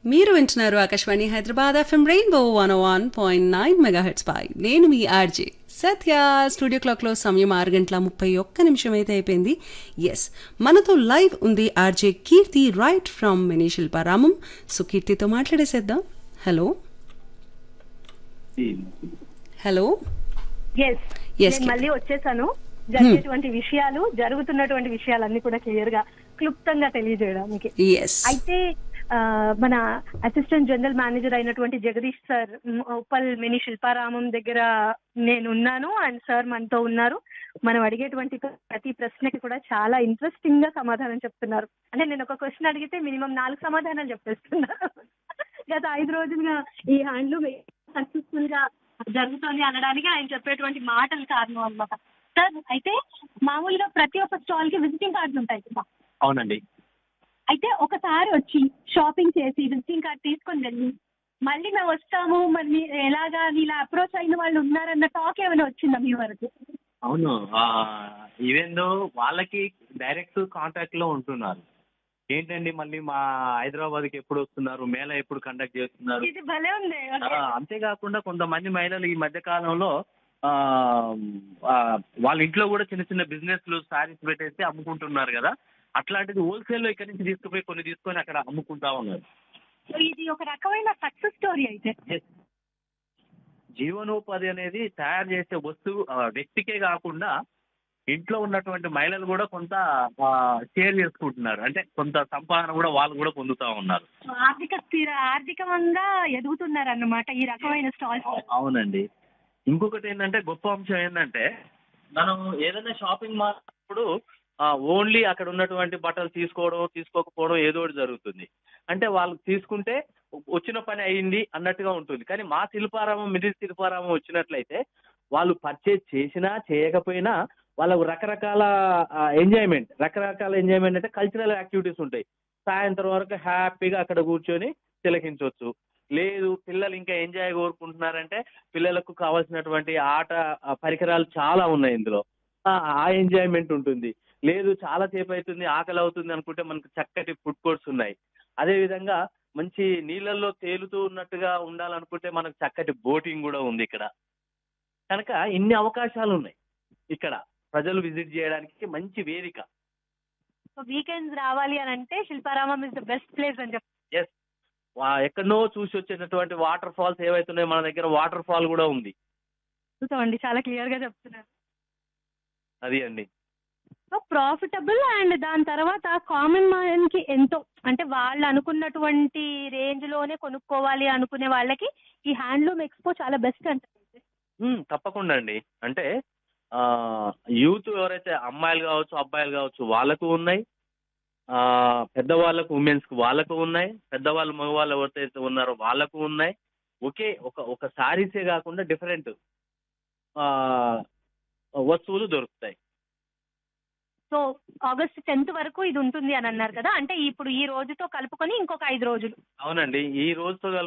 మీరు వింటున్నారు Akashvani Hyderabad FM rainbow one one point nine megahertz పై నేను మీ ఆర్జే సత్య స్టూడియో క్లాక్లో సమయం ఆరు గంటల ముప్పై ఒక్క నిమిషం అయితే అయిపోయింది ఎస్ మనతో లైవ్ ఉంది RJ Keerthi right from mini Shilparamam so కీర్తితో మాట్లాడేసేద్దాం హలో హలో ఎస్ Yes, నేను మళ్ళీ వచ్చేసాను జరిగేటువంటి విషయాలు జరుగుతున్నటువంటి విషయాలన్నీ కూడా క్లియర్ గా క్లుప్తంగా తెలియజేయడానికి ఎస్ అయితే ఆ, మన అసిస్టెంట్ జనరల్ మేనేజర్ అయినటువంటి జగదీష్ సార్ మ్, ఉప్పల్ మినీ శిల్పారామం దగ్గర నేను ఉన్నాను అండ్ సార్ మనతో ఉన్నారు మనం అడిగేటువంటి ప్రతి ప్రశ్నకి కూడా చాలా ఇంట్రెస్టింగ్ గా సమాధానం చెప్తున్నారు అంటే నేను ఒక క్వశ్చన్ అడిగితే మినిమం నాలుగు సమాధానాలు చెప్పేస్తున్నారు గత ఐదు రోజులుగా ఈ హ్యాండ్లూమ్ సక్సెస్ఫుల్ గా జరుగుతుంది అనడానికి ఆయన చెప్పేటువంటి మాటలు కారణం అన్నమాట సార్ అయితే మామూలుగా ప్రతి ఒక్క స్టాల్ కి విజిటింగ్ కార్డ్స్ ఉంటాయి కదా అవునండి అయితే ఒకసారి వచ్చి షాపింగ్ చేసి విజిటింగ్ కార్డ్ తీసుకొని వెళ్ళి మళ్ళీ మేము వస్తాము మరి మీ- ఎలాగా ఇలా అప్రోచ్ అయిన వాళ్ళు ఉన్నారన్న టాక్ ఏమైనా వచ్చిందా మీ వరకు అవును ఈవెన్ దో వాళ్ళకి డైరెక్ట్ కాంటాక్ట్ లో ఉంటున్నారు ఏంటండి మళ్ళీ మా హైదరాబాద్ కి ఎప్పుడు వస్తున్నారు మేళ ఎప్పుడు కండక్ట్ చేస్తున్నారు ఇది భలే ఉంది ఆ, అంతేకాకుండా కొంతమంది మహిళలు ఈ మధ్య కాలంలో ఆ, ఆ, వాళ్ళ ఇంట్లో కూడా చిన్న చిన్న బిజినెస్ లు సారీస్ పెట్టేసి అమ్ముకుంటున్నారు కదా అట్లాంటిది హోల్సేల్ లో ఇక్కడ నుంచి తీసుకుపోయి కొన్ని తీసుకొని అక్కడ అమ్ముకుంటా ఉన్నారు సో ఇది ఒక రకమైన సక్సెస్ స్టోరీ అయితే Yes. జీవనోపాధి అనేది తయారు చేసే వస్తువు ఆ, వ్యక్తికే కాకుండా ఇంట్లో ఉన్నటువంటి మహిళలు కూడా కొంత షేర్ చేసుకుంటున్నారు అంటే కొంత సంపాదన కూడా వాళ్ళు కూడా పొందుతా ఉన్నారు సో ఆర్థిక స్థిర ఆర్థికంగా ఎదుగుతున్నారు అన్నమాట ఈ రకమైన స్టాల్స్ అవునండి ఇంకొకటి ఏంటంటే గొప్ప అంశం ఏంటంటే మనం ఏదైనా షాపింగ్ మాల్ అప్పుడు ఓన్లీ అక్కడ ఉన్నటువంటి బట్టలు తీసుకోవడం తీసుకోకపోవడం ఏదో ఒకటి జరుగుతుంది అంటే వాళ్ళు తీసుకుంటే వచ్చిన పని అయింది అన్నట్టుగా ఉంటుంది కానీ మా శిల్పారామం మిడిల్ శిల్పారామం వచ్చినట్లయితే వాళ్ళు పర్చేజ్ చేసినా చేయకపోయినా వాళ్ళకు రకరకాల ఎంజాయ్మెంట్ రకరకాల ఎంజాయ్మెంట్ అంటే కల్చరల్ యాక్టివిటీస్ ఉంటాయి సాయంత్రం వరకు హ్యాపీగా అక్కడ కూర్చొని తిలకించవచ్చు లేదు పిల్లలు ఇంకా ఎంజాయ్ కోరుకుంటున్నారంటే పిల్లలకు కావాల్సినటువంటి ఆట ఆ, పరికరాలు చాలా ఉన్నాయి ఇందులో ఆ, ఆ ఎంజాయ్మెంట్ ఉంటుంది లేదు చాలా సేపు అవుతుంది ఆకలి అవుతుంది అనుకుంటే మనకు చక్కటి ఫుడ్ కోర్ట్స్ ఉన్నాయి అదే విధంగా మంచి నీళ్ళల్లో తేలుతూ ఉన్నట్టుగా ఉండాలనుకుంటే మనకు చక్కటి బోటింగ్ కూడా ఉంది ఇక్కడ కనుక ఇన్ని అవకాశాలు ఉన్నాయి ఇక్కడ ప్రజలు విజిట్ చేయడానికి మంచి వేదిక సో వీకెండ్స్ రావాలి అని అంటే Shilparamam is the best place అని చెప్తారు ఎస్ ఎక్కడనో చూసి వచ్చేటటువంటి వాటర్ ఫాల్స్ ఏవైతున్నాయో మన దగ్గర వాటర్ ఫాల్ కూడా ఉంది చూసామండి చాలా క్లియర్ గా చెప్తున్నారు అది అండి సో ప్రాఫిటబుల్ అండ్ దాని తర్వాత కామన్ మ్యాన్ కి ఎంతో అంటే వాళ్ళు అనుకున్నటువంటి రేంజ్ లోనే కొనుక్కోవాలి అనుకునే వాళ్ళకి ఈ హ్యాండ్లూమ్ ఎక్స్పో చాలా బెస్ట్ అంటారు ఉమ్, తప్పకుండా అండి అంటే యూత్ ఎవరైతే అమ్మాయిలు కావచ్చు అబ్బాయిలు కావచ్చు వాళ్ళకు ఉన్నాయి ఆ, పెద్దవాళ్ళకు ఉమెన్స్కి వాళ్ళకు ఉన్నాయి పెద్దవాళ్ళు మగవాళ్ళు ఎవరైతే ఉన్నారో వాళ్ళకు ఉన్నాయి ఒకే ఒక ఒక సారీసే కాకుండా డిఫరెంట్ వస్తువులు దొరుకుతాయి సో ఆగస్ట్ టెన్త్ వరకు ఇది ఉంటుంది అని అన్నారు కదా అంటే ఇప్పుడు ఈ రోజుతో కలుపుకొని ఇంకొక ఐదు రోజులు అవునండి ఈ రోజుతో